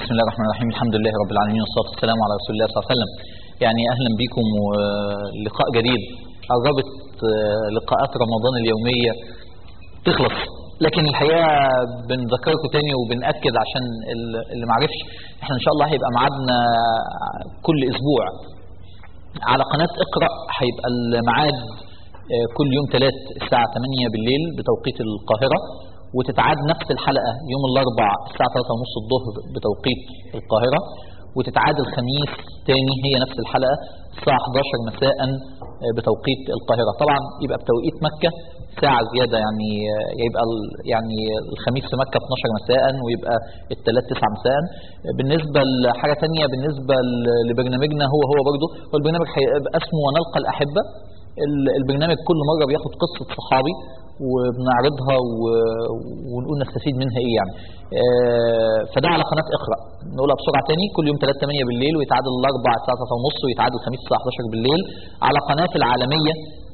بسم الله الرحمن الرحيم الحمد لله رب العالمين والصلاة والسلام على رسول الله صلى الله عليه وسلم يعني أهلا بكم ولقاء جديد قربت لقاءات رمضان اليومية تخلص لكن الحقيقة بنذكركم تاني وبنأكد عشان اللي معرفش احنا ان شاء الله هيبقى ميعادنا كل اسبوع على قناة اقرأ هيبقى الميعاد كل يوم ثلاث الساعة 8 بالليل بتوقيت القاهرة وتتعاد نفس الحلقة يوم الأربع الساعة 3 ونص الظهر بتوقيت القاهرة وتتعاد الخميس تاني هي نفس الحلقة الساعة 11 مساء بتوقيت القاهرة طبعا يبقى بتوقيت مكة ساعة زيادة يعني يبقى يعني الخميس في مكة 12 مساء ويبقى الثلاث 9 مساء بالنسبة لحاجة تانية بالنسبة لبرنامجنا هو هو برضه هو البرنامج هيبقى اسمه ونلقى الأحبة البرنامج كل مرة بياخد قصة صحابي وبنعرضها ونقول نستفيد منها ايه يعني فده على قناة اقرأ نقولها بسرعة تاني كل يوم 3 8 بالليل ويتعادل الاربع الساعة 3 ونص ويتعادل الخميس الساعة 11 بالليل على قناة العالمية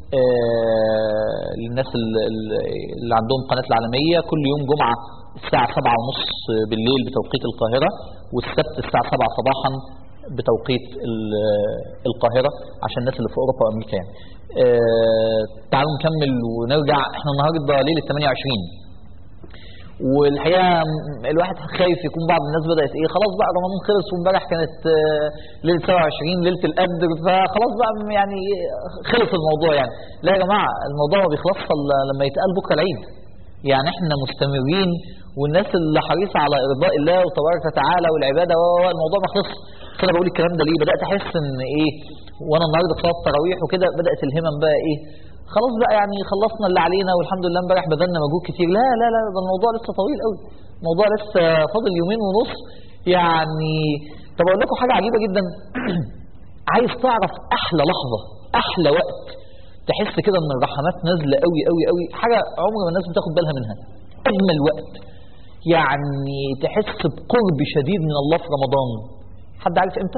للناس اللي عندهم قناة العالمية كل يوم جمعة الساعة 7 ونص بالليل بتوقيت القاهرة والسبت الساعة 7 صباحا بتوقيت القاهرة عشان الناس اللي في أوروبا وأمريكا يعني. آه تعالوا نكمل ونرجع احنا النهاردة ليلة 28 والحقيقة الواحد خايف يكون بعض الناس بدأت ايه خلاص بقى رمضان خلص وامبارح كانت آه ليلة 27 ليلة القدر فخلاص بقى يعني خلص الموضوع يعني لا يا جماعة الموضوع ما بيخلصش لما يتقال بكرة العيد يعني احنا مستمرين والناس اللي حريصة على إرضاء الله وتبارك وتعالى والعبادة الموضوع ما خلصش انا بقول الكلام ده ليه بدات احس ان ايه وانا النهارده في صلاه التراويح وكده بدات الهمم بقى ايه خلاص بقى يعني خلصنا اللي علينا والحمد لله امبارح بذلنا مجهود كتير لا لا لا ده الموضوع لسه طويل قوي الموضوع لسه فاضل يومين ونص يعني طب اقول لكم حاجه عجيبه جدا عايز تعرف احلى لحظه احلى وقت تحس كده ان الرحمات نازله قوي قوي قوي حاجه عمر ما الناس بتاخد بالها منها اجمل وقت يعني تحس بقرب شديد من الله في رمضان حد عارف امتى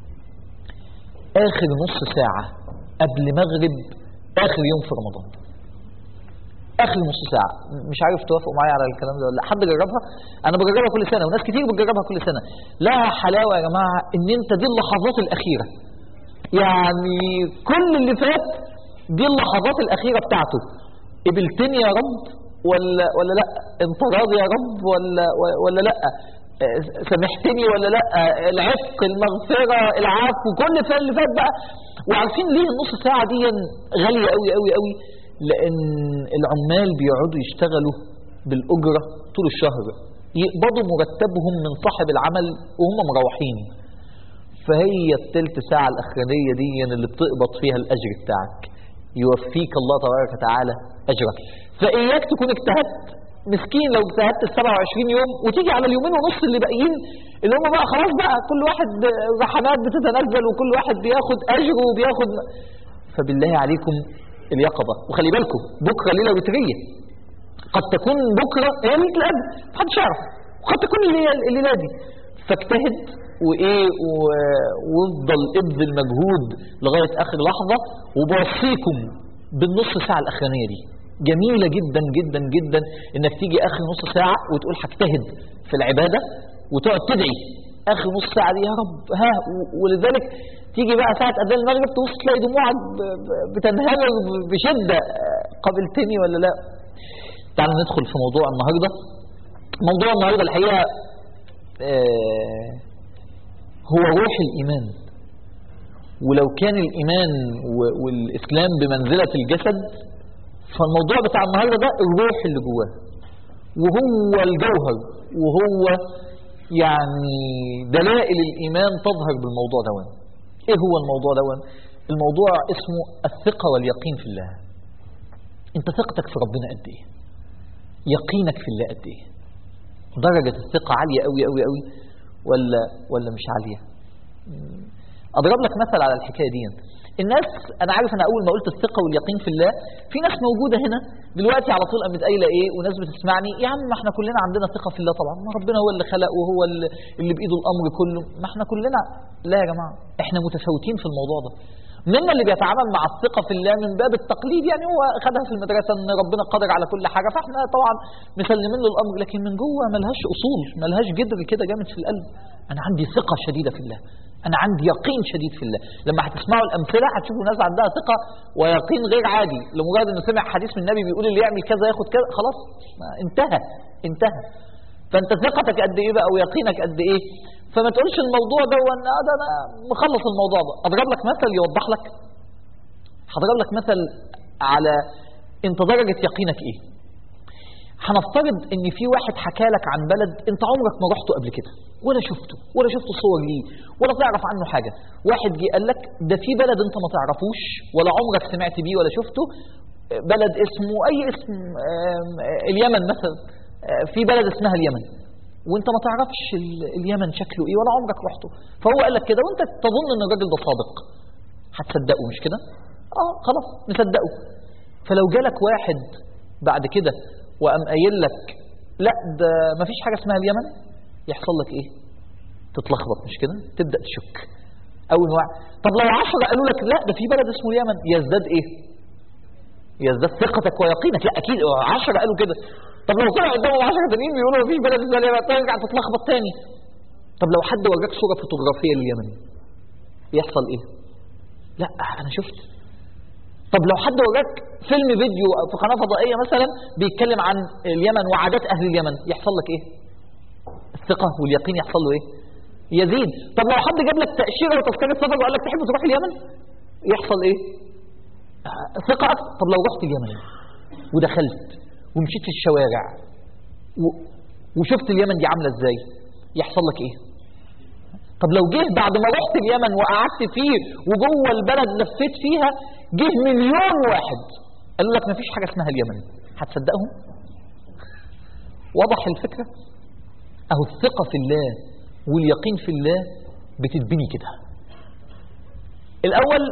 اخر نص ساعة قبل مغرب اخر يوم في رمضان اخر نص ساعة مش عارف توافقوا معايا على الكلام ده ولا حد جربها انا بجربها كل سنة وناس كتير بتجربها كل سنة لها حلاوة يا جماعة ان انت دي اللحظات الاخيرة يعني كل اللي فات دي اللحظات الاخيرة بتاعته قبلتني يا رب ولا ولا لا انت راضي يا رب ولا ولا لا سامحتني ولا لا العفق المغفرة العفو كل اللي فات بقى وعارفين ليه النص ساعة دي غالية قوي قوي قوي لان العمال بيقعدوا يشتغلوا بالأجرة طول الشهر يقبضوا مرتبهم من صاحب العمل وهم مروحين فهي التلت ساعة الأخرانية دي اللي بتقبض فيها الأجر بتاعك يوفيك الله تبارك وتعالى أجرك فإياك تكون اجتهدت مسكين لو اجتهدت ال 27 يوم وتيجي على اليومين ونص اللي باقيين اللي هم بقى خلاص بقى كل واحد رحمات بتتنزل وكل واحد بياخد اجره وبياخد فبالله عليكم اليقظه وخلي بالكم بكره ليله وتريه قد تكون بكره هي ليله القدر محدش يعرف وقد تكون الليله دي فاجتهد وايه وافضل ابذل مجهود لغايه اخر لحظه وبوصيكم بالنص ساعه الاخرانيه دي جميلة جدا جدا جدا انك تيجي اخر نص ساعة وتقول هجتهد في العبادة وتقعد تدعي اخر نص ساعة دي يا رب ها ولذلك تيجي بقى ساعة اذان المغرب تبص تلاقي دموعك بتنهمر بشدة قبلتني ولا لا تعالوا ندخل في موضوع النهاردة موضوع النهاردة الحقيقة آه هو روح الايمان ولو كان الايمان والاسلام بمنزلة الجسد فالموضوع بتاع النهارده ده الروح اللي جواه وهو الجوهر وهو يعني دلائل الايمان تظهر بالموضوع ده ايه هو الموضوع ده الموضوع اسمه الثقه واليقين في الله انت ثقتك في ربنا قد ايه يقينك في الله قد ايه درجه الثقه عاليه قوي قوي قوي ولا ولا مش عاليه اضرب لك مثل على الحكايه دي الناس انا عارف انا اول ما قلت الثقه واليقين في الله في ناس موجوده هنا دلوقتي على طول قامت قايله ايه وناس بتسمعني يا عم ما احنا كلنا عندنا ثقه في الله طبعا ما ربنا هو اللي خلق وهو اللي بايده الامر كله ما احنا كلنا لا يا جماعه احنا متفاوتين في الموضوع ده منا اللي بيتعامل مع الثقة في الله من باب التقليد يعني هو خدها في المدرسة ان ربنا قادر على كل حاجة فاحنا طبعا مسلمين له الامر لكن من جوه ملهاش اصول ملهاش جدر كده جامد في القلب انا عندي ثقه شديده في الله انا عندي يقين شديد في الله لما هتسمعوا الامثله هتشوفوا ناس عندها ثقه ويقين غير عادي لمجرد انه سمع حديث من النبي بيقول اللي يعمل كذا ياخد كذا خلاص ما انتهى انتهى فانت ثقتك قد ايه بقى ويقينك قد ايه فما تقولش الموضوع ده وانا ده انا مخلص الموضوع ده اضرب لك مثل يوضح لك هضرب لك مثل على انت درجه يقينك ايه هنفترض ان في واحد حكى لك عن بلد انت عمرك ما رحته قبل كده ولا شفته ولا شفت صور ليه ولا تعرف عنه حاجه واحد جه قال لك ده في بلد انت ما تعرفوش ولا عمرك سمعت بيه ولا شفته بلد اسمه اي اسم آم، آه، اليمن مثلا آه، في بلد اسمها اليمن وانت ما تعرفش ال- اليمن شكله ايه ولا عمرك رحته فهو قال لك كده وانت تظن ان الراجل ده صادق هتصدقه مش كده اه خلاص نصدقه فلو جالك واحد بعد كده وقام قايل لك لا ده ما فيش حاجه اسمها اليمن يحصل لك ايه تتلخبط مش كده تبدا تشك اول واحد طب لو عشرة قالوا لك لا ده في بلد اسمه اليمن يزداد ايه يزداد ثقتك ويقينك لا اكيد عشرة قالوا كده طب لو طلع قدامهم 10 تانيين بيقولوا مفيش بلد اسمها اليمن ترجع تتلخبط تاني طب لو حد وراك صوره فوتوغرافيه لليمن يحصل ايه لا انا شفت طب لو حد وراك فيلم فيديو في قناه فضائيه مثلا بيتكلم عن اليمن وعادات اهل اليمن يحصل لك ايه الثقه واليقين يحصل له ايه يزيد طب لو حد جاب لك تاشيره وتذكره سفر وقال لك تحب تروح اليمن يحصل ايه آه، ثقه أكتر. طب لو رحت اليمن ودخلت ومشيت في الشوارع و... وشفت اليمن دي عامله ازاي يحصل لك ايه طب لو جه بعد ما رحت اليمن وقعدت فيه وجوه البلد لفيت فيها جه مليون واحد قالوا لك ما فيش حاجه اسمها اليمن هتصدقهم وضح الفكره اهو الثقه في الله واليقين في الله بتتبني كده الاول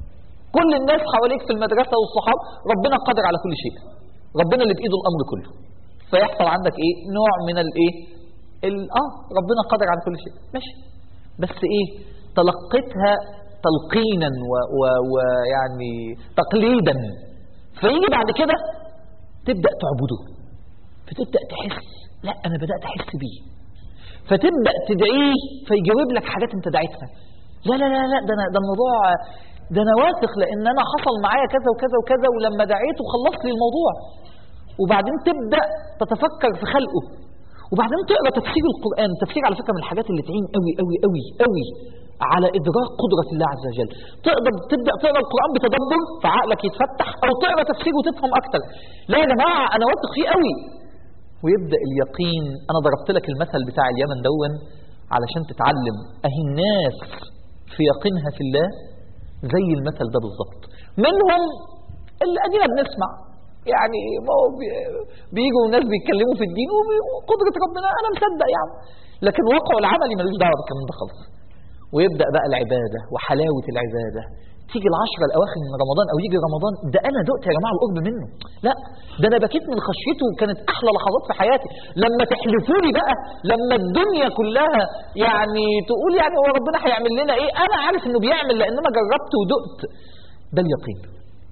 كل الناس حواليك في المدرسه والصحاب ربنا قادر على كل شيء ربنا اللي بايده الامر كله فيحصل عندك ايه نوع من الايه ال- اه ربنا قادر على كل شيء ماشي بس ايه تلقيتها تلقينا و- و- ويعني تقليدا فيجي بعد كده تبدا تعبده فتبدا تحس لا انا بدات احس بيه فتبدا تدعيه فيجاوب لك حاجات انت دعيتها لا لا لا لا ده انا ده الموضوع ده انا واثق لان انا حصل معايا كذا وكذا وكذا ولما دعيته خلصت لي الموضوع وبعدين تبدا تتفكر في خلقه وبعدين تقرا تفسير القران التفسير على فكره من الحاجات اللي تعين قوي قوي قوي قوي على ادراك قدره الله عز وجل تقدر تبدا تقرا القران بتدبر فعقلك يتفتح او تقرا تفسير وتفهم اكتر لا يا جماعه انا واثق فيه قوي ويبدا اليقين انا ضربت لك المثل بتاع اليمن دون علشان تتعلم اهي الناس في يقينها في الله زي المثل ده بالظبط منهم اللي ادينا بنسمع يعني ما هو بي- بيجوا ناس بيتكلموا في الدين وقدره ربنا انا مصدق يعني لكن واقعه العملي ملوش دعوه بالكلام ده خالص ويبدا بقى العباده وحلاوه العباده تيجي العشرة الأواخر من رمضان أو يجي رمضان ده أنا دقت يا جماعة القرب منه لا ده أنا بكيت من خشيته وكانت أحلى لحظات في حياتي لما تحلفوا لي بقى لما الدنيا كلها يعني تقول يعني هو ربنا هيعمل لنا إيه أنا عارف إنه بيعمل لأن أنا جربت ودقت ده اليقين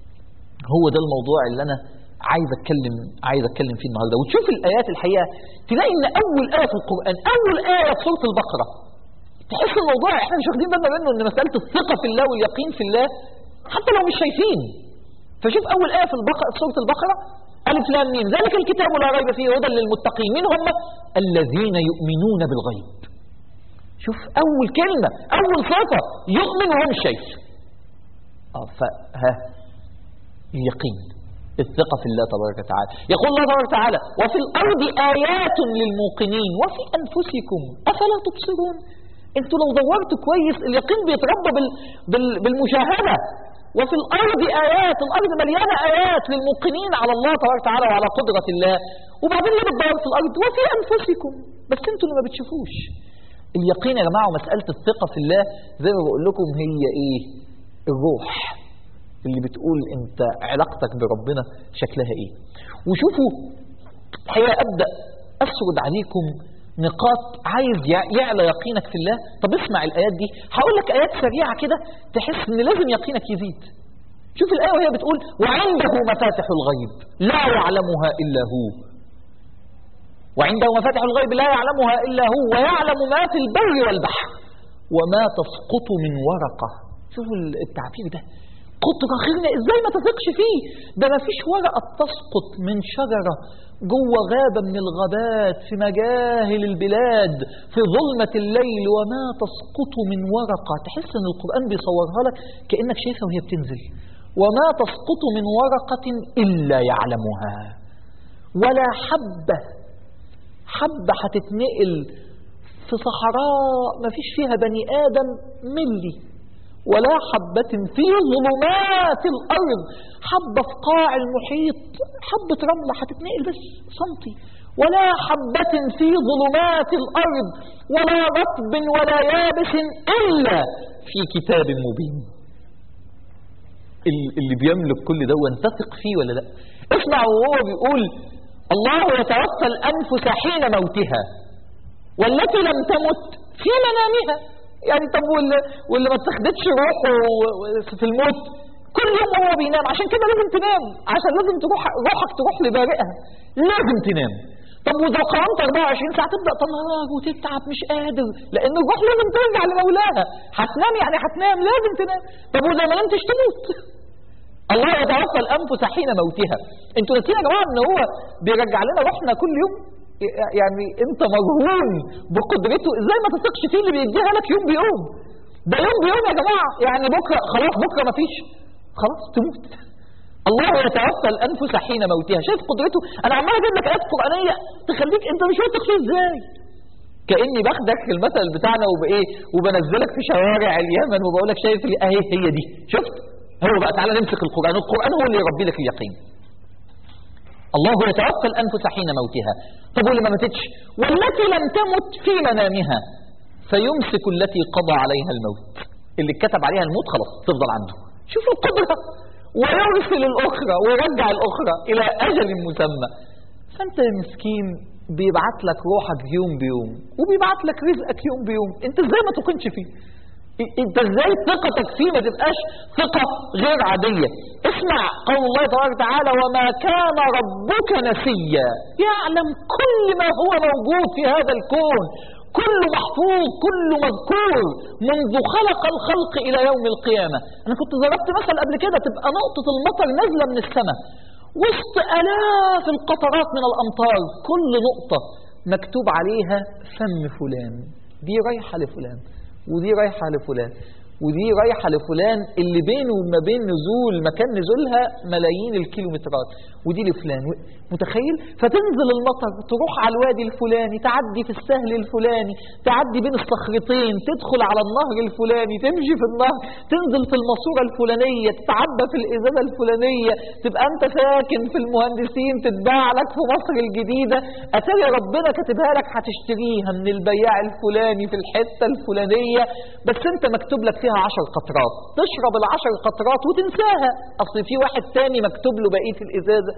هو ده الموضوع اللي أنا عايز اتكلم عايز اتكلم فيه النهارده وتشوف الايات الحقيقه تلاقي ان اول ايه في القران اول ايه في سوره البقره تحس الموضوع احنا مش واخدين بالنا منه ان مساله الثقه في الله واليقين في الله حتى لو مش شايفين فشوف اول ايه في البقره في سوره البقره الف لام ميم ذلك الكتاب لا ريب فيه هدى للمتقين مين هم الذين يؤمنون بالغيب شوف اول كلمه اول صفه يؤمن وهو مش شايف اه فها اليقين الثقة في الله تبارك وتعالى يقول الله تبارك وتعالى وفي الأرض آيات للموقنين وفي أنفسكم أفلا تبصرون انتوا لو دورتوا كويس اليقين بيتربى بال... بال... بالمشاهدة وفي الأرض آيات الأرض مليانة آيات للموقنين على الله تبارك وتعالى وعلى قدرة الله وبعدين ليه بتدور في الأرض وفي أنفسكم بس انتوا اللي ما بتشوفوش اليقين يا جماعة ومسألة الثقة في الله زي ما بقول لكم هي إيه الروح اللي بتقول انت علاقتك بربنا شكلها ايه وشوفوا الحقيقه ابدا اسرد عليكم نقاط عايز يع- يعلى يقينك في الله طب اسمع الايات دي هقول لك ايات سريعه كده تحس ان لازم يقينك يزيد شوف الايه وهي بتقول وعنده مفاتح الغيب لا يعلمها الا هو وعنده مفاتح الغيب لا يعلمها إلا هو ويعلم ما في البر والبحر وما تسقط من ورقة شوفوا التعبير ده قطر خيرنا ازاي ما تثقش فيه ده ما فيش ورقة تسقط من شجرة جوه غابة من الغابات في مجاهل البلاد في ظلمة الليل وما تسقط من ورقة تحس ان القرآن بيصورها لك كأنك شايفها وهي بتنزل وما تسقط من ورقة إلا يعلمها ولا حبة حبة هتتنقل في صحراء ما فيش فيها بني آدم ملي ولا حبة في ظلمات الأرض حبة في قاع المحيط حبة رملة هتتنقل بس سنتي ولا حبة في ظلمات الأرض ولا رطب ولا يابس إلا في كتاب مبين اللي بيملك كل ده وانتثق فيه ولا لا اسمع وهو بيقول الله يتوفى الأنفس حين موتها والتي لم تمت في منامها يعني طب واللي, واللي ما اتخذتش روحه في الموت كل يوم وهو بينام عشان كده لازم تنام عشان لازم تروح روحك تروح لبارئها لازم تنام طب واذا قرنت 24 ساعه تبدا تنهار وتتعب مش قادر لان الروح لازم ترجع لمولاها هتنام يعني هتنام لازم تنام طب واذا ما نمتش تموت الله يتوفى الانفس حين موتها انتوا ناسيين يا جماعه ان هو بيرجع لنا روحنا كل يوم يعني انت مرهون بقدرته ازاي ما تثقش فيه اللي بيديها لك يوم بيوم ده يوم بيوم يا جماعه يعني بكره خلاص بكره ما فيش خلاص تموت الله يتوفى الانفس حين موتها شايف قدرته انا عمال اجيب لك ايات قرانيه تخليك انت مش واثق فيه ازاي كاني باخدك في المثل بتاعنا وبايه وبنزلك في شوارع اليمن وبقول لك شايف اهي هي دي شفت هو بقى تعالى نمسك القران القران هو اللي يربي لك اليقين الله يتوفى الأنفس حين موتها طب واللي ما ماتتش والتي لم تمت في منامها فيمسك التي قضى عليها الموت اللي اتكتب عليها الموت خلاص تفضل عنده شوفوا القدرة ويرسل الأخرى ويرجع الأخرى إلى أجل مسمى فأنت يا مسكين بيبعت لك روحك يوم بيوم وبيبعت لك رزقك يوم بيوم انت ازاي ما تقنش فيه انت ازاي ثقتك فيه ما تبقاش ثقة غير عادية اسمع قول الله تبارك وتعالى وما كان ربك نسيا يعلم كل ما هو موجود في هذا الكون كل محفوظ كل مذكور منذ خلق الخلق إلى يوم القيامة أنا كنت ضربت مثل قبل كده تبقى نقطة المطر نازلة من السماء وسط آلاف القطرات من الأمطار كل نقطة مكتوب عليها فم فلان دي رايحة لفلان ودي رايحة لفلان ودي رايحة لفلان اللي بينه وما بين نزول مكان نزولها ملايين الكيلومترات ودي لفلان متخيل فتنزل المطر تروح على الوادي الفلاني تعدي في السهل الفلاني تعدي بين الصخرتين تدخل على النهر الفلاني تمشي في النهر تنزل في الماسورة الفلانية تتعبى في الإزازة الفلانية تبقى أنت ساكن في المهندسين تتباع لك في مصر الجديدة أتاري ربنا كاتبها لك هتشتريها من البياع الفلاني في الحتة الفلانية بس أنت مكتوب لك فيها عشر قطرات تشرب العشر قطرات وتنساها أصل في واحد تاني مكتوب له بقية الإزازة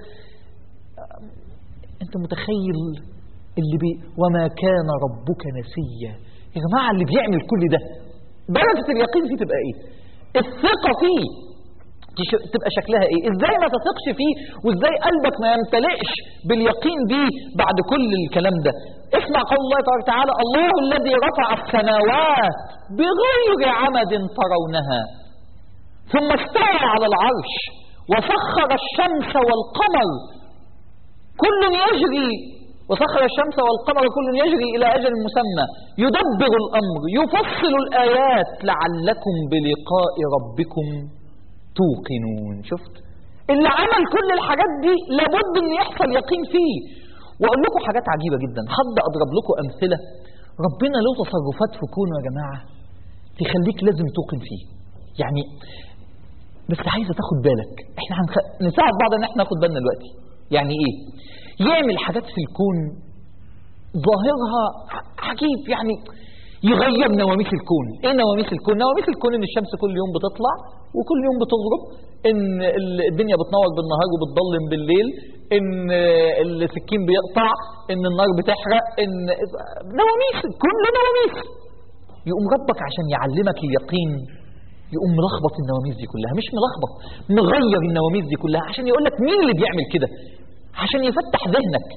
أنت متخيل اللي بي وما كان ربك نسيا يا جماعة اللي بيعمل كل ده درجة اليقين فيه تبقى إيه الثقة فيه تبقى شكلها ايه ازاي ما تثقش فيه وازاي قلبك ما يمتلئش باليقين بيه بعد كل الكلام ده اسمع قول الله تبارك وتعالى الله الذي رفع السماوات بغير عمد ترونها ثم استوى على العرش وسخر الشمس والقمر كل يجري وسخر الشمس والقمر كل يجري إلى أجل مسمى يدبر الأمر يفصل الآيات لعلكم بلقاء ربكم توقنون شفت اللي عمل كل الحاجات دي لابد ان يحصل يقين فيه واقول لكم حاجات عجيبه جدا حد اضرب لكم امثله ربنا له تصرفات في كونه يا جماعه تخليك لازم توقن فيه يعني بس عايزه تاخد بالك احنا هنخ... نساعد بعض ان احنا ناخد بالنا دلوقتي يعني ايه يعمل حاجات في الكون ظاهرها عجيب يعني يغير نواميس الكون ايه نواميس الكون نواميس الكون ان الشمس كل يوم بتطلع وكل يوم بتغرب ان الدنيا بتنور بالنهار وبتضلم بالليل ان السكين بيقطع ان النار بتحرق ان نواميس الكون له نواميس يقوم ربك عشان يعلمك اليقين يقوم ملخبط النواميس دي كلها مش ملخبط مغير النواميس دي كلها عشان يقول لك مين اللي بيعمل كده عشان يفتح ذهنك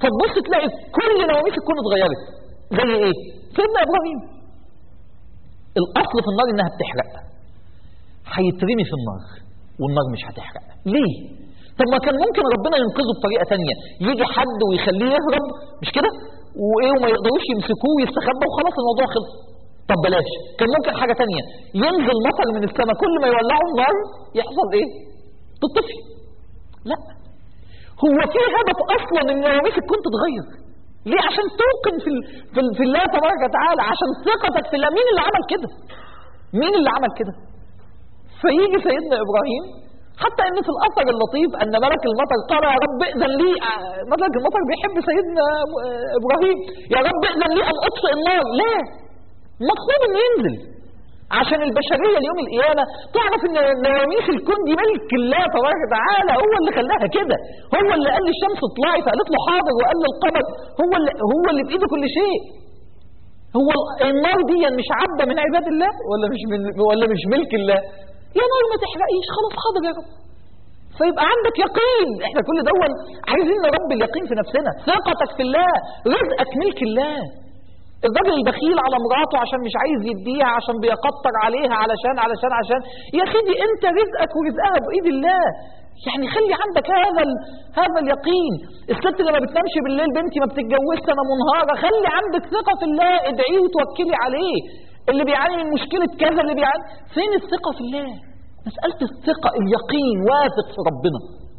فتبص تلاقي كل نواميس الكون اتغيرت زي ايه سيدنا ابراهيم الاصل في النار انها بتحرق هيترمي في النار والنار مش هتحرق ليه طب ما كان ممكن ربنا ينقذه بطريقه تانية يجي حد ويخليه يهرب مش كده وايه وما يقدروش يمسكوه ويستخبى وخلاص الموضوع خلص طب بلاش كان ممكن حاجه تانية ينزل مطر من السماء كل ما يولعوا النار يحصل ايه تطفي لا هو في هدف اصلا ان نواميس الكون تتغير ليه عشان توقن في ال... في, ال... في الله تبارك وتعالى عشان ثقتك في الله مين اللي عمل كده مين اللي عمل كده فيجي سيدنا ابراهيم حتى ان في الاثر اللطيف ان ملك المطر قال يا رب ائذن لي ملك المطر بيحب سيدنا ابراهيم يا رب ائذن لي ان اطفئ النار لا مطلوب انه ينزل عشان البشريه اليوم القيامه تعرف ان نواميس الكون دي ملك الله تبارك وتعالى هو اللي خلاها كده هو اللي قال للشمس اطلعي فقالت له حاضر وقال للقمر هو اللي هو اللي بايده كل شيء هو النار دي مش عبده من عباد الله ولا مش من ولا مش ملك الله يا نار ما تحرقيش خلاص حاضر يا رب فيبقى عندك يقين احنا كل دول عايزين نربي اليقين في نفسنا ثقتك في الله رزقك ملك الله الراجل البخيل على مراته عشان مش عايز يديها عشان بيقطر عليها علشان علشان عشان يا سيدي انت رزقك ورزقها بايد الله يعني خلي عندك هذا ال... هذا اليقين الست اللي ما بتنامش بالليل بنتي ما بتتجوزش انا منهاره خلي عندك ثقه في الله ادعيه وتوكلي عليه اللي بيعاني من مشكله كذا اللي بيعاني فين الثقه في الله مساله الثقه اليقين واثق في ربنا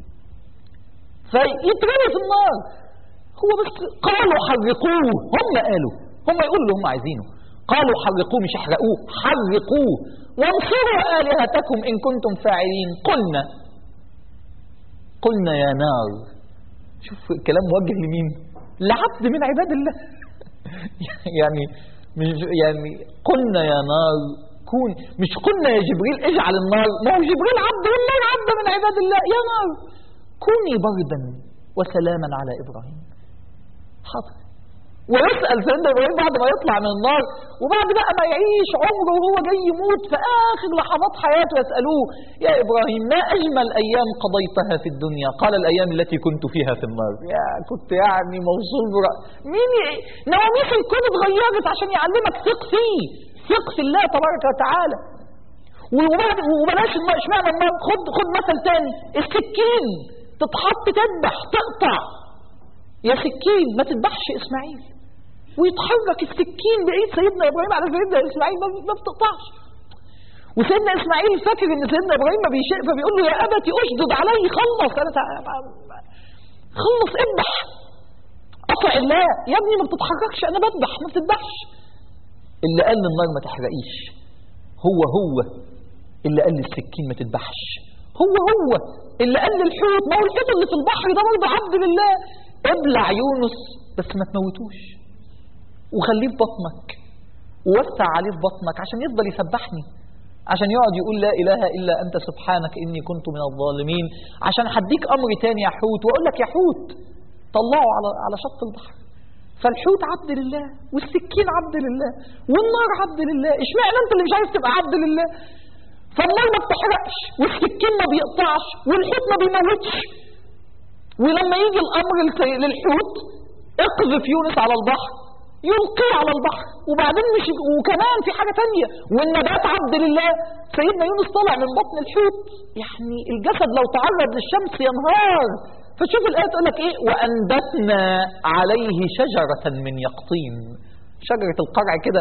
فيترمي في النار هو بس قالوا حرقوه هم قالوا هم يقولوا اللي هم عايزينه قالوا حرقوه مش احرقوه حرقوه وانصروا آلهتكم إن كنتم فاعلين قلنا قلنا يا نار شوف الكلام موجه لمين لعبد من عباد الله يعني مش يعني قلنا يا نار كون مش قلنا يا جبريل اجعل النار ما هو جبريل عبد والنار عبد من عباد الله يا نار كوني بردا وسلاما على ابراهيم حاضر ويسأل سيدنا إبراهيم بعد ما يطلع من النار وبعد بقى ما يعيش عمره وهو جاي يموت في آخر لحظات حياته يسألوه يا إبراهيم ما أجمل أيام قضيتها في الدنيا قال الأيام التي كنت فيها في النار يا كنت يعني موصول برأ مين ي... نواميس الكون اتغيرت عشان يعلمك ثق فيه ثق في الله تبارك وتعالى وبعد وبلاش النار اشمعنى النار خد خد مثل تاني السكين تتحط تذبح تقطع يا سكين ما تذبحش اسماعيل ويتحرك السكين بعيد سيدنا ابراهيم على سيدنا اسماعيل ما بتقطعش وسيدنا اسماعيل فاكر ان سيدنا ابراهيم ما بيشاء فبيقول له يا ابتي اشدد علي خلص انا خلص اذبح قطع الله يا ابني ما بتتحركش انا بذبح ما بتذبحش اللي قال للنار ما تحرقيش هو هو اللي قال للسكين ما تذبحش هو هو اللي قال للحوت ما هو الحوت اللي في البحر ده برضه عبد لله ابلع يونس بس ما تموتوش وخليه في بطنك ووسع عليه في بطنك عشان يفضل يسبحني عشان يقعد يقول لا اله الا انت سبحانك اني كنت من الظالمين عشان هديك امر تاني يا حوت واقول لك يا حوت طلعه على على شط البحر فالحوت عبد لله والسكين عبد لله والنار عبد لله اشمعنى انت اللي مش عايز تبقى عبد لله فالنار ما بتحرقش والسكين ما بيقطعش والحوت ما بيموتش ولما يجي الامر للحوت اقذف يونس على البحر يلقيه على البحر وبعدين مش وكمان في حاجه ثانيه والنبات عبد لله سيدنا يونس طلع من بطن الحوت يعني الجسد لو تعرض للشمس ينهار فتشوف الايه تقول لك ايه وانبتنا عليه شجره من يقطين شجرة القرع كده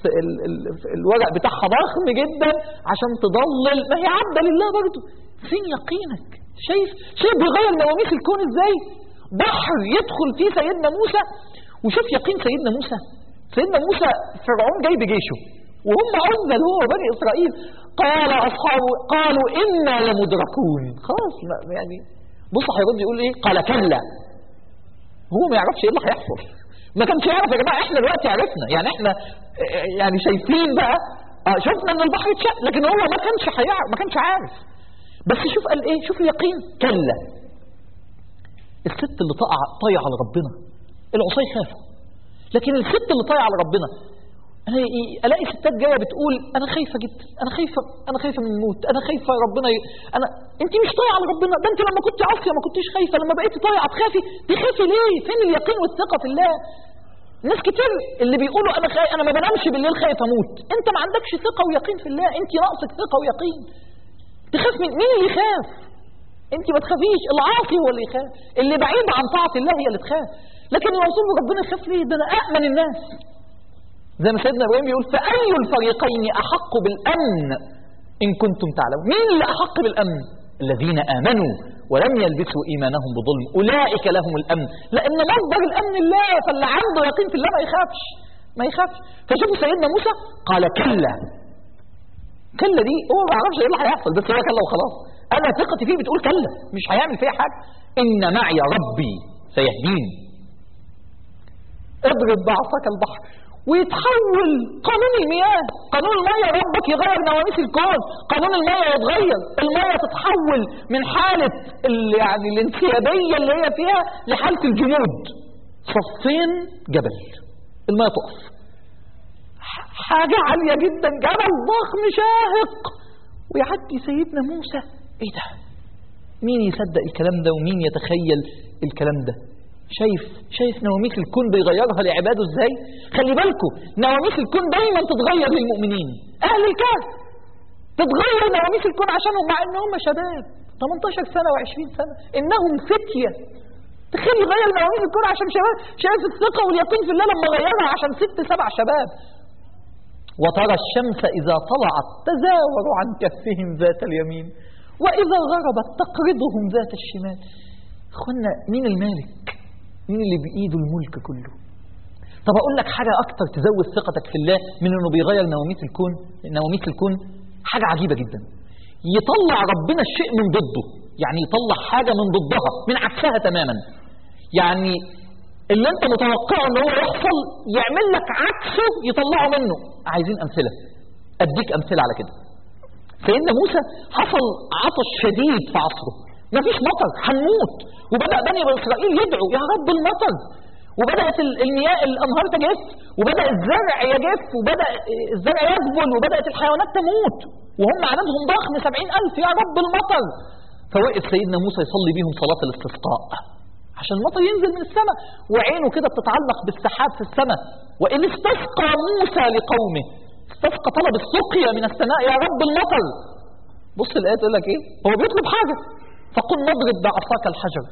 الورق بتاعها ضخم جدا عشان تضلل ما هي عبدة لله برضه فين يقينك شايف شايف بيغير نواميس الكون ازاي بحر يدخل فيه سيدنا موسى وشوف يقين سيدنا موسى سيدنا موسى فرعون جاي بجيشه وهم عزل هو بني اسرائيل قال اصحابه قالوا انا لمدركون خلاص يعني بص هيرد يقول ايه قال كلا هو ما يعرفش ايه اللي هيحصل ما كانش يعرف يا جماعه احنا دلوقتي عرفنا يعني احنا يعني شايفين بقى آه شفنا ان البحر اتشق لكن هو ما كانش هيعرف ما كانش عارف بس شوف قال ايه شوف اليقين كلا الست اللي طايعه طايعه على ربنا العصاة خافوا لكن الست اللي طايعه على ربنا انا ي- الاقي ستات جايه بتقول انا خايفه جدا انا خايفه انا خايفه من الموت انا خايفه ربنا ي... انا انت مش طايعه لربنا ده انت لما كنت عاصيه ما كنتيش خايفه لما بقيتي طايعه تخافي تخافي ليه فين اليقين والثقه في الله ناس كتير اللي بيقولوا انا خايف انا ما بنامش بالليل خايف اموت انت ما عندكش ثقه ويقين في الله انت ناقصك ثقه ويقين تخاف من مين اللي يخاف انت ما تخافيش العاصي هو اللي يخاف اللي بعيد عن طاعه الله هي اللي تخاف لكن الرسول ربنا يخاف ليه ده انا امن الناس زي ما سيدنا ابراهيم بيقول فاي الفريقين احق بالامن ان كنتم تعلمون مين اللي احق بالامن الذين امنوا ولم يلبسوا ايمانهم بظلم اولئك لهم الامن لان مصدر الامن الله فاللي عنده يقين في الله ما يخافش ما يخافش فشوفوا سيدنا موسى قال كلا كلا دي هو ما يعرفش ايه اللي هيحصل بس هو كلا وخلاص انا ثقتي فيه بتقول كلا مش هيعمل فيها حاجه ان معي ربي سيهدين اضرب بعصاك البحر ويتحول قانون المياه قانون المياه ربك يغير نواميس الكون قانون المياه يتغير المياه تتحول من حالة ال- يعني الانسيابية اللي هي فيها لحالة الجمود صفين جبل المياه تقف ح- حاجة عالية جدا جبل ضخم شاهق ويعدي سيدنا موسى ايه ده مين يصدق الكلام ده ومين يتخيل الكلام ده شايف شايف نواميس الكون بيغيرها لعباده ازاي خلي بالكم نواميس الكون دايما تتغير للمؤمنين اهل الكهف تتغير نواميس الكون عشانهم مع ان هم شباب 18 سنه و20 سنه انهم فتيه تخيل يغير نواميس الكون عشان شباب شايف الثقه واليقين في الله لما غيرها عشان ست سبع شباب وترى الشمس إذا طلعت تزاور عن كفهم ذات اليمين وإذا غربت تقرضهم ذات الشمال أخوانا مين المالك مين اللي بإيده الملك كله طب أقول لك حاجة أكتر تزود ثقتك في الله من إنه بيغير نواميس الكون نواميس الكون حاجة عجيبة جدا يطلع ربنا الشيء من ضده يعني يطلع حاجة من ضدها من عكسها تماما يعني اللي انت متوقعه ان هو يحصل يعمل لك عكسه يطلعه منه عايزين امثله اديك امثله على كده سيدنا موسى حصل عطش شديد في عصره مفيش مطر هنموت وبدا بني اسرائيل يدعوا يا رب المطر وبدات ال- المياه الانهار تجف وبدا الزرع يجف وبدا الزرع يذبل وبدات الحيوانات تموت وهم عددهم ضخم سبعين ألف يا رب المطر فوقف سيدنا موسى يصلي بيهم صلاة الاستسقاء عشان المطر ينزل من السماء وعينه كده بتتعلق بالسحاب في السماء وإن استسقى موسى لقومه استسقى طلب السقيا من السماء يا رب المطر بص الآية تقول لك إيه هو بيطلب حاجة فقل نضرب بعصاك الحجر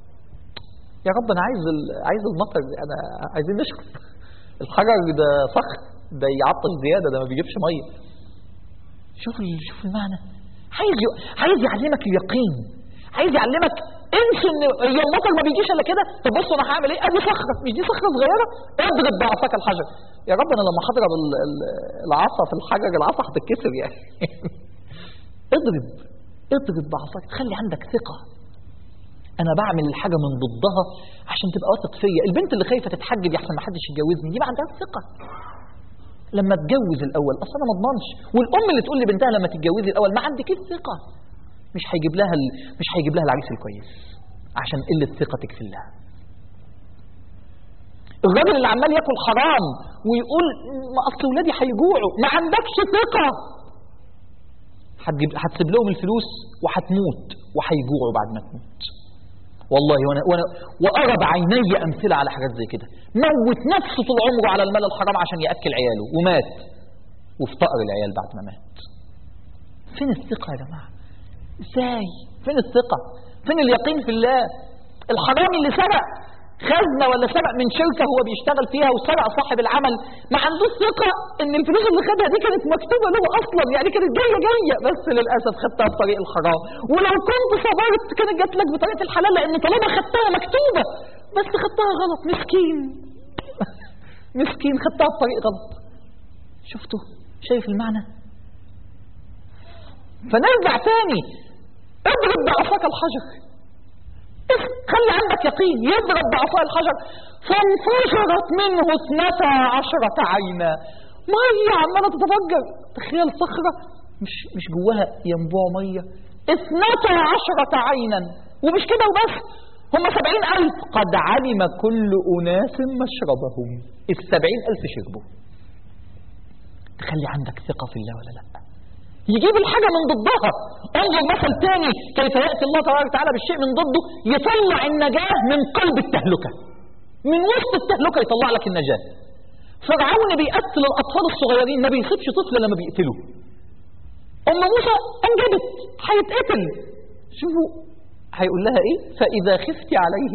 يا رب أنا عايز ال- عايز المطر أنا عايزين نشرب الحجر ده صخر ده يعطش زيادة ده ما بيجيبش مية شوف ال- شوف المعنى عايز ي... عايز يعلمك اليقين عايز يعلمك انسوا ان هي المطر ما بيجيش الا كده طب بص انا هعمل ايه ادي صخره مش دي صخره صغيره اضرب بعصاك الحجر يا رب انا لما هضرب ال- ال- العصا في الحجر العصا هتتكسر يعني اضرب اضرب بعصاك خلي عندك ثقه انا بعمل الحاجه من ضدها عشان تبقى واثق فيا البنت اللي خايفه تتحجب يحسن ما حدش يتجوزني دي ما عندها ثقه لما اتجوز الاول اصل انا ما اضمنش والام اللي تقول لبنتها لما تتجوزي الاول ما عندكيش ثقه مش هيجيب لها ال... مش هيجيب لها العريس الكويس عشان قله ثقتك في الله الراجل اللي عمال ياكل حرام ويقول ما اصل ولادي هيجوعوا ما عندكش ثقه هتجيب هتسيب لهم الفلوس وهتموت وهيجوعوا بعد ما تموت والله وانا وانا وارى بعيني امثله على حاجات زي كده موت نفسه طول عمره على المال الحرام عشان ياكل عياله ومات وافتقر العيال بعد ما مات فين الثقه يا جماعه ازاي فين الثقه فين اليقين في الله الحرامي اللي سرق خزنة ولا سرق من شركة هو بيشتغل فيها وسرق صاحب العمل ما عندوش ثقة ان الفلوس اللي خدها دي كانت مكتوبة له اصلا يعني كانت جاية جاية بس للأسف خدتها بطريق الحرام ولو كنت صبرت كانت جات لك بطريقة الحلال لان طالما خدتها مكتوبة بس خدتها غلط مسكين مسكين خدتها بطريق غلط شفتوا شايف المعنى فنرجع تاني اضرب بعصاك الحجر خلي عندك يقين يضرب بعصا الحجر فانفجرت منه اثنتا عشرة عينا مية عمالة تتفجر تخيل صخرة مش مش جواها ينبوع مية اثنتا عشرة عينا ومش كده وبس هم سبعين ألف قد علم كل أناس مشربهم السبعين ألف شربوا تخلي عندك ثقة في الله ولا لا يجيب الحاجة من ضدها انظر مثل تاني كيف يأتي الله تبارك وتعالى بالشيء من ضده يطلع النجاة من قلب التهلكة من وسط التهلكة يطلع لك النجاة فرعون بيقتل الأطفال الصغيرين ما بيسيبش طفل لما بيقتله أم موسى أنجبت هيتقتل شوفوا هيقول لها إيه فإذا خفت عليه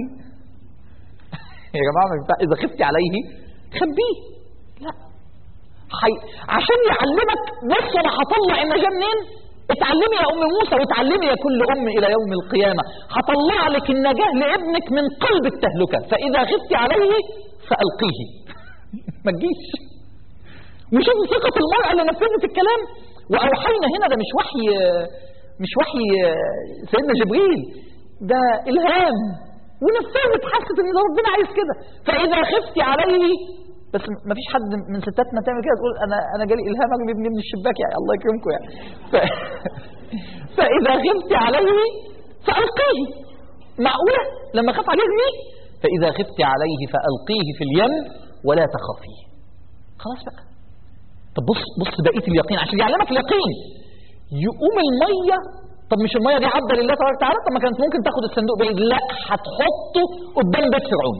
يا جماعة ما ينفع إذا خفت عليه خبيه لا حي... عشان يعلمك بص أنا هطلع النجاة منين اتعلمي يا أم موسى واتعلمي يا كل أم إلى يوم القيامة هطلع لك النجاة لابنك من قلب التهلكة فإذا خفت عليه فألقيه ما تجيش وشوفوا ثقة المرأة اللي نفذت الكلام وأوحينا هنا ده مش وحي مش وحي سيدنا جبريل ده إلهام ونفذت حست ان ده ربنا عايز كده فإذا خفت عليه بس ما فيش حد من ستاتنا تعمل كده تقول انا انا جالي الهام ارمي ابني من الشباك يعني الله يكرمكم يعني ف... فاذا خفت عليه فالقيه معقوله لما خاف عليه ارميه فاذا خفت عليه فالقيه في اليم ولا تخافي خلاص بقى طب بص بص بقيه اليقين عشان يعلمك اليقين يقوم الميه طب مش الميه دي عبده لله تبارك وتعالى طب ما كانت ممكن تاخد الصندوق بعيد لا هتحطه قدام بيت فرعون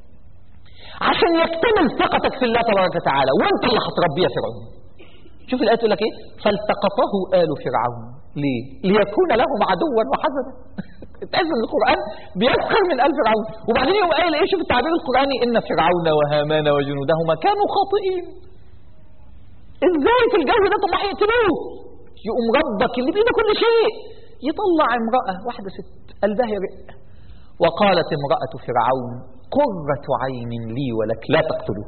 عشان يكتمل ثقتك في الله تبارك وتعالى وانت اللي هتربيه فرعون شوف الايه تقول لك ايه فالتقطه ال فرعون ليه ليكون لهم عدوا وحزنا تحس ان القران بيسخر من ال فرعون وبعدين يقوم قايل ايه شوف التعبير القراني ان فرعون وهامان وجنودهما كانوا خاطئين ازاي في الجو ده طب ما هيقتلوه يقوم ربك اللي بيده كل شيء يطلع امراه واحده ست قلبها يرق وقالت امراه فرعون قرة عين لي ولك لا تقتلوه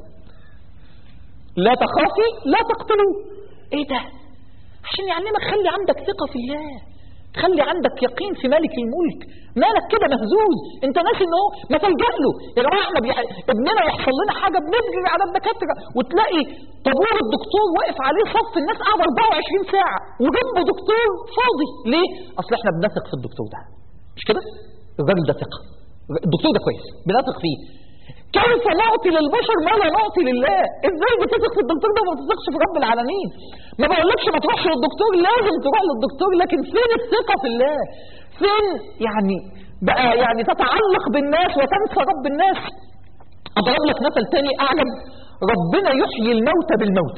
لا تخافي لا تقتلوه ايه ده عشان يعلمك خلي عندك ثقة في الله خلي عندك يقين في مالك الملك مالك كده مهزوز انت ناسي ان هو ما تلجأ له يا جماعه احنا بيح... ابننا يحصل لنا حاجه بنجري على الدكاتره وتلاقي طابور الدكتور واقف عليه صف الناس قاعده 24 ساعه وجنبه دكتور فاضي ليه؟ اصل احنا بنثق في الدكتور ده مش كده؟ الراجل ده ثقه الدكتور ده كويس بنثق فيه كيف نعطي للبشر ما لا نعطي لله ازاي بتثق في الدكتور ده وما بتثقش في رب العالمين ما بقولكش ما تروحش للدكتور لازم تروح للدكتور لكن فين الثقة في الله فين يعني بقى يعني تتعلق بالناس وتنسى رب الناس اضرب لك مثل تاني اعلم ربنا يحيي الموتى بالموتى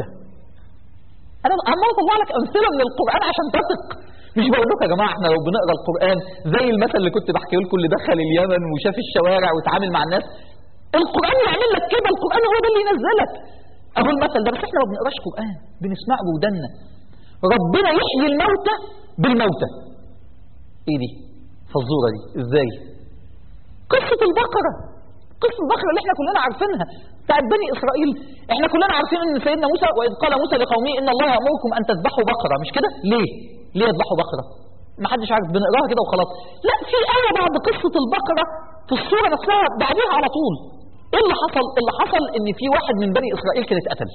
انا عمال اطلع لك امثله من القران عشان تثق مش بقول لكم يا جماعه احنا لو بنقرا القران زي المثل اللي كنت بحكيه لكم اللي دخل اليمن وشاف الشوارع واتعامل مع الناس القران يعمل لك كده القران هو ده اللي ينزلك اهو المثل ده بس احنا ما بنقراش قران بنسمعه بودنا ربنا يحيي الموتى بالموتى ايه دي فالزوره دي ازاي قصه البقره قصه البقره اللي احنا كلنا عارفينها بتاعت بني اسرائيل احنا كلنا عارفين ان سيدنا موسى واذ قال موسى لقومه ان الله يامركم ان تذبحوا بقره مش كده ليه ليه يذبحوا بقره ما حدش عارف بنقراها كده وخلاص لا في آية بعد قصة البقرة في الصورة نفسها بعدها على طول ايه اللي حصل اللي حصل ان في واحد من بني اسرائيل كان اتقتل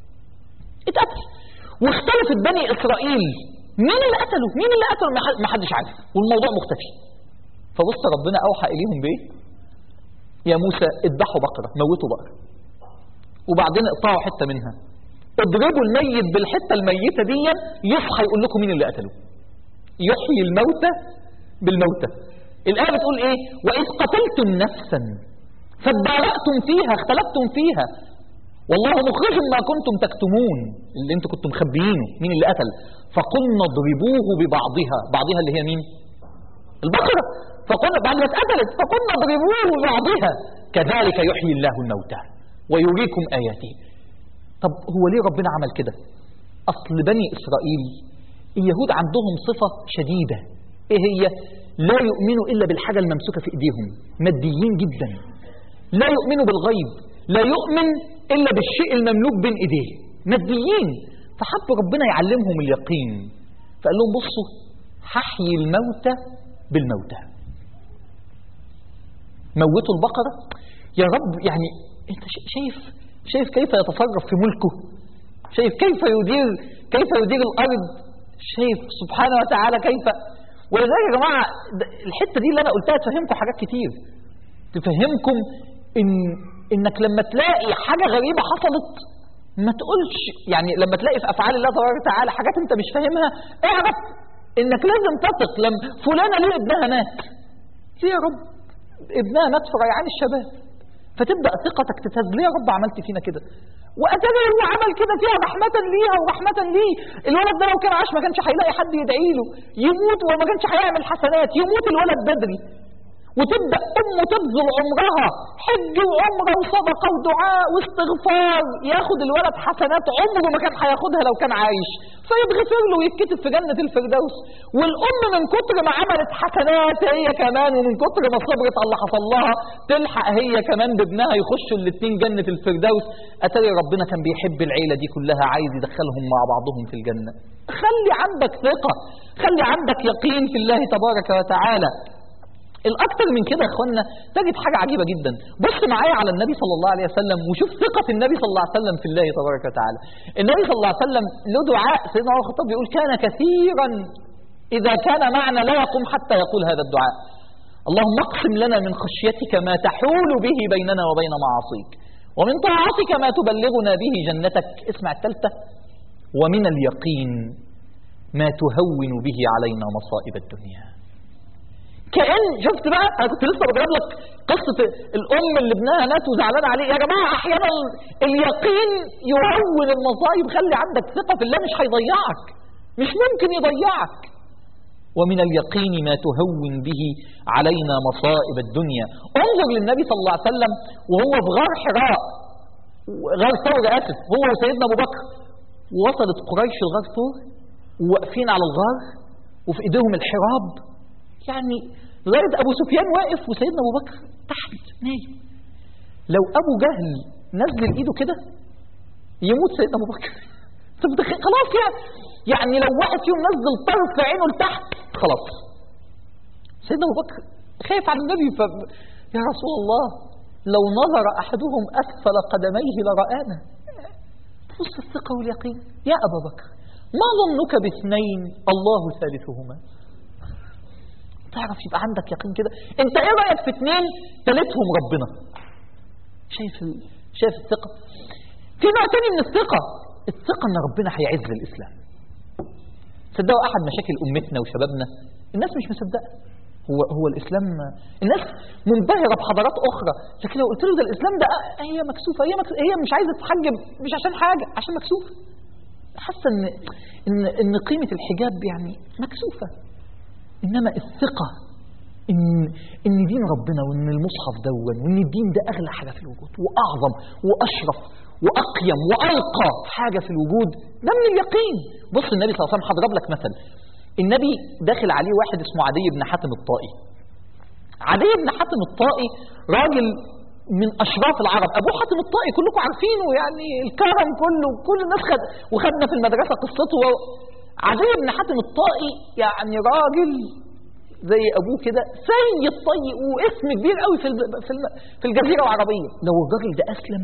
اتقتل واختلفت بني اسرائيل مين اللي قتله مين اللي قتله ما حدش عارف والموضوع مختفي فبص ربنا اوحى اليهم بايه يا موسى اذبحوا بقرة موتوا بقرة وبعدين اقطعوا حتة منها اضربوا الميت بالحتة الميتة دي يصحى يقول لكم مين اللي قتله يحيي الموتى بالموتى الآية بتقول ايه وإذ قتلتم نفسا فادارأتم فيها اختلفتم فيها والله مخرج ما كنتم تكتمون اللي انتم كنتم مخبيينه مين اللي قتل فقلنا اضربوه ببعضها بعضها اللي هي مين البقرة فقلنا بعد ما اتقتلت فقلنا اضربوه ببعضها كذلك يحيي الله الموتى ويريكم آياته طب هو ليه ربنا عمل كده أصل بني إسرائيل اليهود عندهم صفة شديدة إيه هي لا يؤمنوا إلا بالحاجة الممسوكة في إيديهم ماديين جدا لا يؤمنوا بالغيب لا يؤمن إلا بالشيء المملوك بين إيديه ماديين فحب ربنا يعلمهم اليقين فقال لهم بصوا هحيي الموتى بالموتى موتوا البقرة يا رب يعني انت شايف شايف كيف يتصرف في ملكه شايف كيف يدير كيف يدير الارض شايف سبحانه وتعالى كيف ولذلك يا جماعه الحته دي اللي انا قلتها تفهمكم حاجات كتير تفهمكم ان انك لما تلاقي حاجه غريبه حصلت ما تقولش يعني لما تلاقي في افعال الله تبارك وتعالى حاجات انت مش فاهمها اعرف انك لازم تثق لما فلانه ليه ابنها مات ليه يا رب ابنها مات في ريعان الشباب فتبدا ثقتك تتهز ليه يا رب عملت فينا كده واتاري هو عمل كده فيها رحمه ليها ورحمه ليه الولد ده لو كان عاش ما كانش هيلاقي حد يدعي له يموت وما كانش هيعمل حسنات يموت الولد بدري وتبدا امه تبذل عمرها حج وعمره وصدقه ودعاء واستغفار ياخد الولد حسنات عمره ما كان هياخدها لو كان عايش فيتغفر له ويتكتب في جنه الفردوس والام من كتر ما عملت حسنات هي كمان ومن كتر ما صبرت على اللي حصل لها تلحق هي كمان بابنها يخشوا الاثنين جنه الفردوس اتاري ربنا كان بيحب العيله دي كلها عايز يدخلهم مع بعضهم في الجنه خلي عندك ثقه خلي عندك يقين في الله تبارك وتعالى الاكثر من كده يا اخوانا تجد حاجه عجيبه جدا بص معايا على النبي صلى الله عليه وسلم وشوف ثقه النبي صلى الله عليه وسلم في الله تبارك وتعالى النبي صلى الله عليه وسلم له دعاء سيدنا عمر الخطاب بيقول كان كثيرا اذا كان معنا لا يقوم حتى يقول هذا الدعاء اللهم اقسم لنا من خشيتك ما تحول به بيننا وبين معاصيك ومن طاعتك ما تبلغنا به جنتك اسمع الثالثه ومن اليقين ما تهون به علينا مصائب الدنيا كأن شفت بقى انا كنت لسه بجرب لك قصه الام اللي ابنها مات وزعلان عليه يا جماعه احيانا اليقين يهون المصايب خلي عندك ثقه في الله مش هيضيعك مش ممكن يضيعك ومن اليقين ما تهون به علينا مصائب الدنيا انظر للنبي صلى الله عليه وسلم وهو في غار حراء غار ثور اسف هو وسيدنا ابو بكر وصلت قريش الغار ثور وواقفين على الغار وفي ايديهم الحراب يعني لغايه ابو سفيان واقف وسيدنا ابو بكر تحت نايم لو ابو جهل نزل ايده كده يموت سيدنا ابو بكر خلاص يعني يعني لو واحد فيهم نزل طرف عينه لتحت خلاص سيدنا ابو بكر خايف على النبي ف يا رسول الله لو نظر احدهم اسفل قدميه لرانا بص الثقه واليقين يا ابا بكر ما ظنك باثنين الله ثالثهما تعرف يبقى عندك يقين كده انت ايه رايك في اثنين ثالثهم ربنا شايف ال... شايف الثقه في نوع تاني من الثقه الثقه ان ربنا هيعز الاسلام تصدقوا احد مشاكل امتنا وشبابنا الناس مش مصدقه هو هو الاسلام الناس منبهره بحضارات اخرى لكن لو قلت له ده الاسلام ده هي مكسوفه هي مكسوفة هي مش عايزه تتحجب مش عشان حاجه عشان مكسوفه حاسه ان ان ان قيمه الحجاب يعني مكسوفه انما الثقه ان ان دين ربنا وان المصحف دون وان الدين ده اغلى حاجه في الوجود واعظم واشرف واقيم والقى حاجه في الوجود ده من اليقين بص النبي صلى الله عليه وسلم هضرب لك مثل النبي داخل عليه واحد اسمه عدي بن حاتم الطائي عدي بن حاتم الطائي راجل من اشراف العرب ابو حاتم الطائي كلكم عارفينه يعني الكرم كله كل الناس خد وخدنا في المدرسه قصته عدي بن حاتم الطائي يعني راجل زي ابوه كده سيد طيب واسم كبير قوي في في في الجزيره العربيه لو الراجل ده اسلم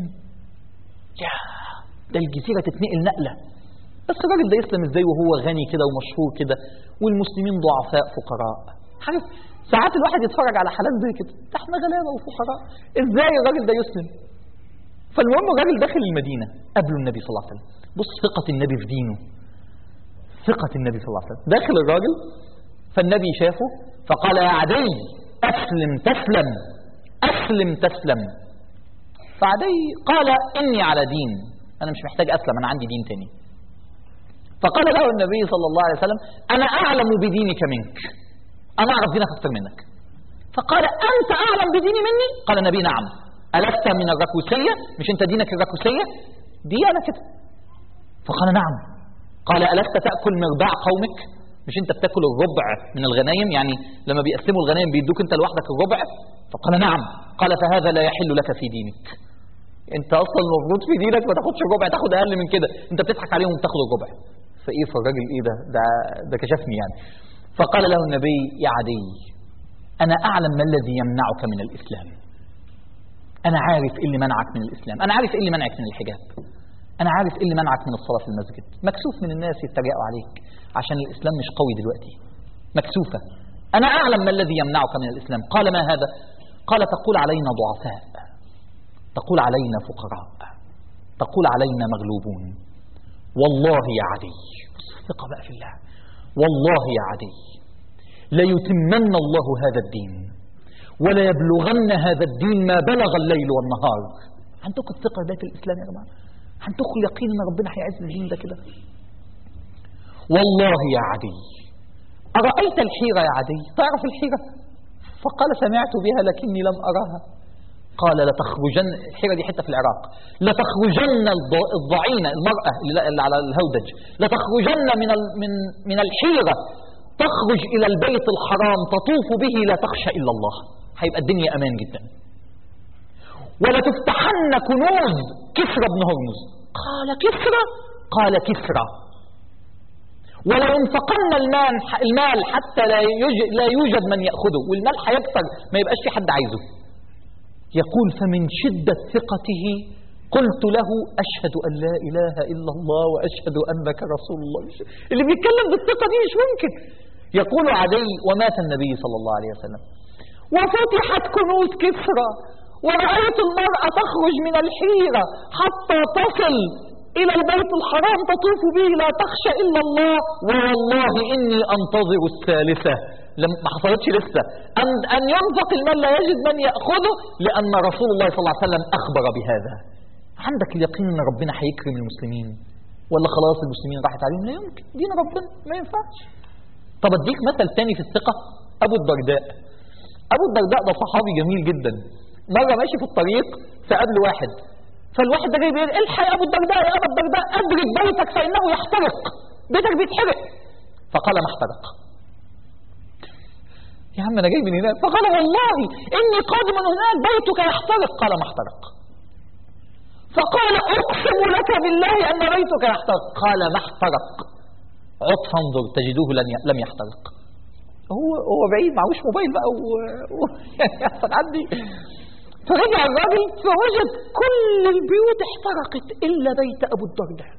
يا ده الجزيره تتنقل نقله بس الراجل ده يسلم ازاي وهو غني كده ومشهور كده والمسلمين ضعفاء فقراء عارف ساعات الواحد يتفرج على حالات زي كده ده احنا غلابه وفقراء ازاي الراجل ده يسلم فالمهم الراجل داخل المدينه قبله النبي صلى الله عليه وسلم بص ثقه النبي في دينه ثقة النبي صلى الله عليه وسلم داخل الراجل فالنبي شافه فقال يا عدي أسلم تسلم أسلم تسلم فعدي قال إني على دين أنا مش محتاج أسلم أنا عندي دين تاني فقال له النبي صلى الله عليه وسلم أنا أعلم بدينك منك أنا أعرف دينك أكثر منك فقال أنت أعلم بديني مني قال النبي نعم ألست من الركوسية مش أنت دينك الركوسية دي أنا كده فقال نعم قال ألست تأكل مرباع قومك مش انت بتاكل الربع من الغنايم يعني لما بيقسموا الغنايم بيدوك انت لوحدك الربع فقال نعم قال فهذا لا يحل لك في دينك انت اصلا المفروض في دينك ما تاخدش الربع تاخد اقل من كده انت بتضحك عليهم وبتاخد الربع فايه فالراجل ايه ده ده ده كشفني يعني فقال له النبي يا عدي انا اعلم ما الذي يمنعك من الاسلام انا عارف ايه اللي منعك من الاسلام انا عارف ايه اللي منعك من الحجاب انا عارف ايه اللي منعك من الصلاه في المسجد مكسوف من الناس يتريقوا عليك عشان الاسلام مش قوي دلوقتي مكسوفه انا اعلم ما الذي يمنعك من الاسلام قال ما هذا قال تقول علينا ضعفاء تقول علينا فقراء تقول علينا مغلوبون والله يا عدي بص الثقة بقى في الله والله يا عدي ليتمن الله هذا الدين ولا يبلغن هذا الدين ما بلغ الليل والنهار عندكم الثقة بيت الإسلام يا جماعة عندكم يقين أن ربنا هيعز الدين ده كده والله يا عدي أرأيت الحيرة يا عدي تعرف الحيرة فقال سمعت بها لكني لم أراها قال لتخرجن الحيرة دي حتة في العراق لتخرجن الض- الضعينة المرأة اللي اللي على الهودج لتخرجن من ال- من من الحيرة تخرج إلى البيت الحرام تطوف به لا تخشى إلا الله هيبقى الدنيا أمان جدا ولتفتحن كنوز كسرى بن هرمز قال كسرى قال كسرى ولينفقن المال المال حتى لا يوجد, لا يوجد من يأخذه والمال هيكثر ما يبقاش في حد عايزه يقول فمن شدة ثقته قلت له أشهد أن لا إله إلا الله وأشهد أنك رسول الله مش- اللي بيتكلم بالثقة دي مش ممكن يقول عدي ومات النبي صلى الله عليه وسلم وفتحت كنوز كسرى ورأيت المرأة تخرج من الحيرة حتى تصل إلى البيت الحرام تطوف به لا تخشى إلا الله والله إني أنتظر الثالثة لم ما حصلتش لسه أن, أن ينفق المال لا يجد من يأخذه لأن رسول الله صلى الله عليه وسلم أخبر بهذا عندك اليقين أن ربنا هيكرم المسلمين ولا خلاص المسلمين راحت عليهم لا يمكن دين ربنا ما ينفعش طب اديك مثل تاني في الثقة أبو الدرداء أبو الدرداء ده صحابي جميل جدا مرة ماشي في الطريق فقابل واحد فالواحد ده جاي بيقول الحق يا أبو الدرداء يا أبو الدرداء أدرك بيتك فإنه يحترق بيتك بيتحرق فقال ما احترق يا عم أنا جاي من هناك فقال والله إني قادم من هناك بيتك يحترق قال ما احترق فقال أقسم لك بالله أن بيتك يحترق قال ما احترق عط فانظر تجدوه لن ي- لم يحترق هو هو بعيد معهوش موبايل بقى و... و... يحصل عندي فرجع الراجل فوجد كل البيوت احترقت الا بيت ابو الدرداء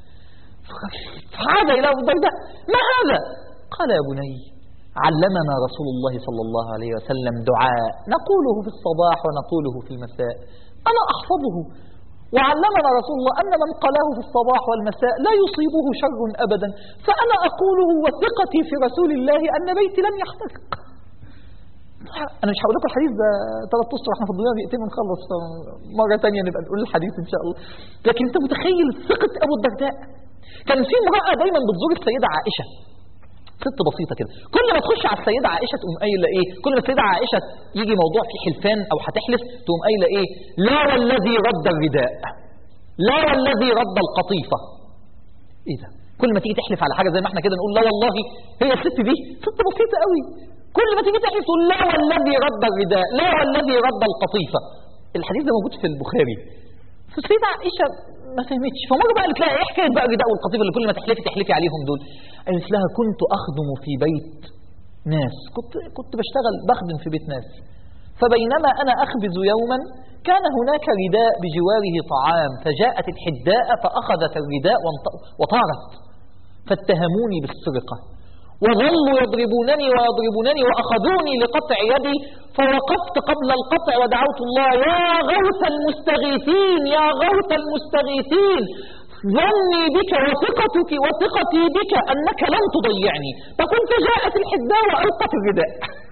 فعاد الى ابو الدرداء ما هذا؟ قال يا بني علمنا رسول الله صلى الله عليه وسلم دعاء نقوله في الصباح ونقوله في المساء انا احفظه وعلمنا رسول الله أن من قاله في الصباح والمساء لا يصيبه شر أبدا فأنا أقوله وثقتي في رسول الله أن بيتي لم يحترق أنا مش هقول لكم الحديث ده ثلاث أسطر احنا فضلنا دقيقتين ونخلص مرة تانية نبقى نقول الحديث إن شاء الله لكن أنت متخيل ثقة أبو الدرداء كان في امرأة دايما بتزور السيدة عائشة ست بسيطة كده كل ما تخش على السيدة عائشة تقوم قايلة ايه كل ما السيدة عائشة يجي موضوع فيه حلفان او هتحلف تقوم قايلة ايه لا والذي رد الرداء لا والذي رد القطيفة ايه ده كل ما تيجي تحلف على حاجة زي ما احنا كده نقول لا والله هي الست دي ست بسيطة قوي كل ما تيجي تحلف تقول لا والذي رد الرداء لا والذي رد القطيفة الحديث ده موجود في البخاري فالسيدة عائشة ما فهمتش فمرة بقى قالت لها ايه حكاية بقى الرداء والقطيفة اللي كل ما تحلفي تحلفي عليهم دول قالت لها كنت أخدم في بيت ناس كنت كنت بشتغل بخدم في بيت ناس فبينما أنا أخبز يوما كان هناك رداء بجواره طعام فجاءت الحداء فأخذت الرداء وانط- وطارت فاتهموني بالسرقة وظلوا يضربونني ويضربونني وأخذوني لقطع يدي فوقفت قبل القطع ودعوت الله يا غوث المستغيثين يا غوث المستغيثين ظني بك وثقتك وثقتي بك أنك لن تضيعني فكنت جاءت الحداء وألقت الرداء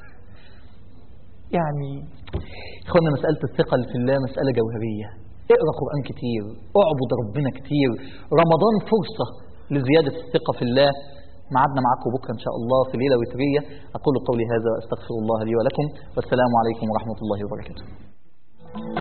يعني اخوانا مسألة الثقة في الله مسألة جوهرية اقرأ قرآن كتير اعبد ربنا كتير رمضان فرصة لزيادة الثقة في الله معادنا معاكم بكرة إن شاء الله في ليلة وترية أقول قولي هذا وأستغفر الله لي ولكم والسلام عليكم ورحمة الله وبركاته